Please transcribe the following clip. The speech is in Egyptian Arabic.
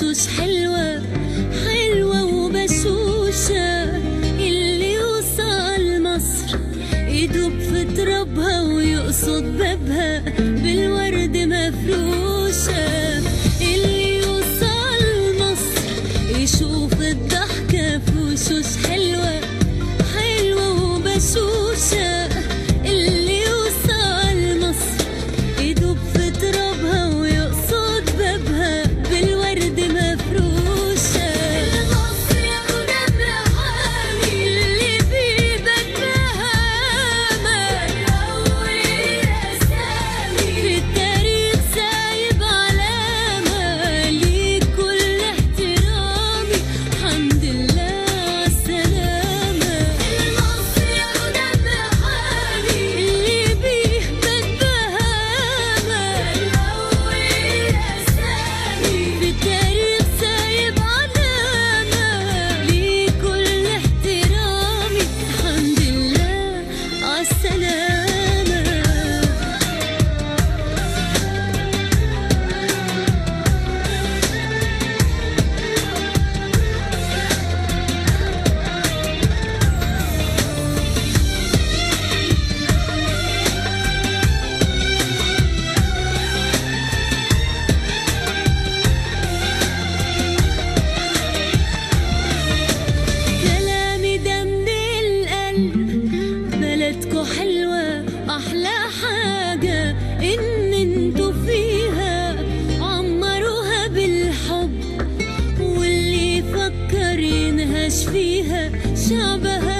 وشوش حلوة حلوة وبشوشة اللي يوصل مصر يدوب في ترابها ويقصد بابها بالورد مفروشة اللي يوصل مصر يشوف الضحكة في وشوش حلوة حلوة وبشوشة اللي يوصل مصر يدوب في ترابها ويقصد بابها بالورد مفروشة مصر يا ودم حامي اللي فيه بتبهامة في التاريخ سايب علامة ليك كل احترامي الحمد لله عالسلامة المصر يا ودم حامي اللي بيه بتبهامة في التاريخ سايب علامة ليك كل احترامي الحمد لله عالسلامة كلامي ده من القلب بلدكو حلوة أحلى حاجة إن انتو فيها عمروها بالحب واللي يفكر ينهش فيها شعبها